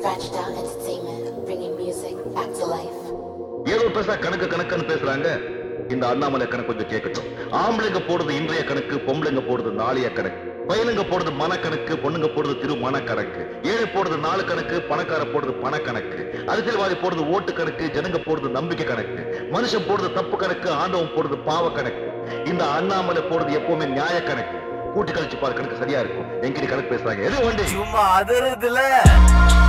Scratched out entertainment, bringing music back to life. ஏதோ பெருசா கணக்கு கணக்குன்னு பேசுறாங்க இந்த அண்ணாமலை கணக்கு கொஞ்சம் கேட்கட்டும் ஆம்பளைங்க போடுறது இன்றைய கணக்கு பொம்பளைங்க போடுறது நாளைய கணக்கு பையனுங்க போடுறது மனக்கணக்கு பொண்ணுங்க போடுறது திரு மனக்கணக்கு ஏழை போடுறது நாலு கணக்கு பணக்கார போடுறது பணக்கணக்கு அரசியல்வாதி போடுறது ஓட்டு கணக்கு ஜனங்க போடுறது நம்பிக்கை கணக்கு மனுஷன் போடுறது தப்பு கணக்கு ஆண்டவன் போடுறது பாவ கணக்கு இந்த அண்ணாமலை போடுறது எப்பவுமே நியாய கணக்கு கூட்டி கழிச்சு பாரு கணக்கு சரியா இருக்கும் எங்கிட்ட கணக்கு பேசுறாங்க எது வண்டி சும்மா அதிருதுல